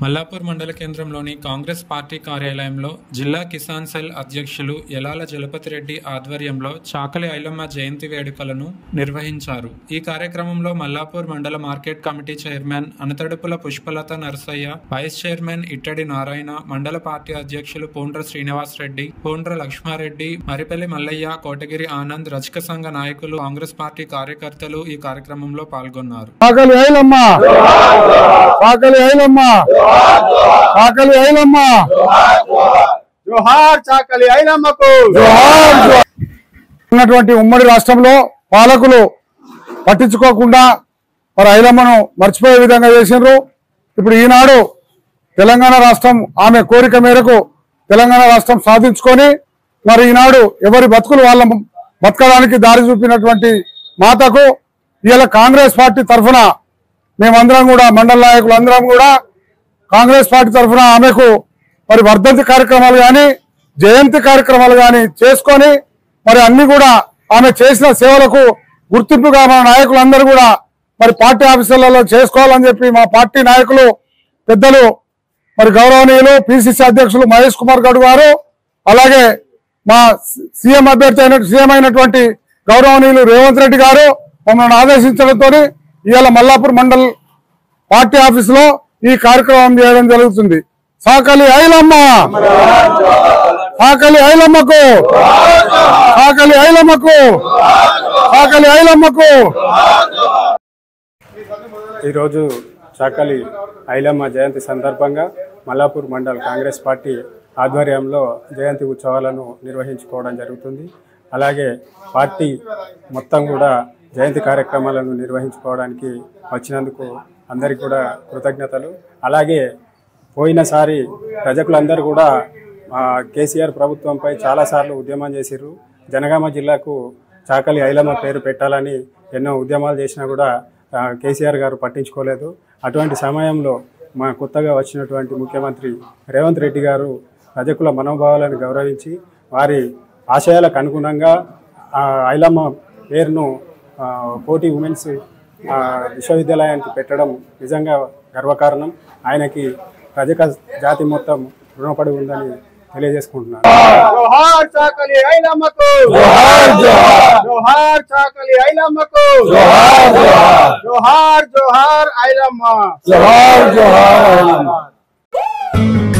మల్లాపూర్ మండల కేంద్రంలోని కాంగ్రెస్ పార్టీ కార్యాలయంలో జిల్లా కిసాన్ సెల్ అధ్యక్షులు యలాల జలపతిరెడ్డి ఆధ్వర్యంలో చాకలి ఐలమ్మ జయంతి వేడుకలను నిర్వహించారు ఈ కార్యక్రమంలో మల్లాపూర్ మండల market committee chairman Anathadupula Pushpalatha Narasaiah vice chairman Ittadi Narayana మండల పార్టీ అధ్యక్షులు పోండ్ర శ్రీనివాస్ రెడ్డి పోండ్ర లక్ష్మారెడ్డి మరిపల్లి మల్లయ్య కోటగిరి ఆనంద్ రజక సంఘ నాయకులు కాంగ్రెస్ పార్టీ కార్యకర్తలు ఈ కార్యక్రమంలో పాల్గొన్నారు ఆకలి ఐలమ్మ ఆకలి ఐలమ్మ ఆకలి ఐలమ్మ జోహార్ చాకలి ఐలమ్మకు జోహార్ జోహార్. ఉన్నటువంటి ఉమ్మడి రాష్ట్రంలో పాలకులు పట్టించుకోకుండా మరి ఐలమ్మను మర్చిపోయే విధంగా చేసిండ్రు ఇప్పుడు ఈనాడు తెలంగాణ రాష్ట్రం ఆమె కోరిక మేరకు తెలంగాణ రాష్ట్రం సాధించుకొని మరి ఈనాడు ఎవరి బతుకులు వాళ్ళ బతకడానికి దారి చూపినటువంటి మాతకు ఇవాళ కాంగ్రెస్ పార్టీ తరఫున మేమందరం కూడా మండల నాయకులు అందరం కూడా కాంగ్రెస్ పార్టీ తరఫున ఆమెకు మరి వర్ధంతి కార్యక్రమాలు కానీ జయంతి కార్యక్రమాలు కానీ చేసుకొని మరి అన్ని కూడా ఆమె చేసిన సేవలకు గుర్తింపుగా మన నాయకులందరూ కూడా మరి పార్టీ ఆఫీసులలో చేసుకోవాలని చెప్పి మా పార్టీ నాయకులు పెద్దలు మరి గౌరవనీయులు పిసిసి అధ్యక్షులు మహేష్ కుమార్ గౌడ్ గారు అలాగే మా సీఎం అభ్యర్థి అయిన సీఎం అయినటువంటి గౌరవనీయులు రేవంత్ రెడ్డి గారు మమ్మల్ని ఆదేశించడంతో ఇవాళ మల్లాపూర్ మండల్ పార్టీ ఆఫీసులో ఈ కార్యక్రమం చేయడం జరుగుతుంది సాకలి ఐలమ్మ సాకలి ఐలమ్మకు సాకలి ఐలమ్మకు సాకలి ఐలమ్మకు ఈరోజు చాకలి ఐలమ్మ జయంతి సందర్భంగా మల్లాపూర్ మండల్ కాంగ్రెస్ పార్టీ ఆధ్వర్యంలో జయంతి ఉత్సవాలను నిర్వహించుకోవడం జరుగుతుంది అలాగే పార్టీ మొత్తం కూడా జయంతి కార్యక్రమాలను నిర్వహించుకోవడానికి వచ్చినందుకు అందరికీ కూడా కృతజ్ఞతలు అలాగే పోయినసారి ప్రజకులందరూ కూడా ఆ, కేసీఆర్ ప్రభుత్వంపై చాలాసార్లు ఉద్యమం చేసిర్రు జనగామ జిల్లాకు చాకలి ఐలమ్మ పేరు పెట్టాలని ఎన్నో ఉద్యమాలు చేసినా కూడా ఆ, కేసీఆర్ గారు పట్టించుకోలేదు అటువంటి సమయంలో మా కొత్తగా వచ్చినటువంటి ముఖ్యమంత్రి రేవంత్ రెడ్డి గారు ప్రజకుల మనోభావాలను గౌరవించి వారి ఆశయాలకు అనుగుణంగా ఆ ఐలమ్మ పేరును ఆ, కోటి ఉమెన్స్ ఆ, విశ్వవిద్యాలయానికి పెట్టడం నిజంగా గర్వకారణం ఆయనకి రజక జాతి మొత్తం రుణపడి ఉందని తెలియజేసుకుంటున్నాను జోహార్ చాకలి ఐలమ్మకు జోహార్ చాకలి ఐలమ్మకు జోహార్ జోహార్ ఐలమ్మ జోహార్ జోహార్ ఐలమ్మ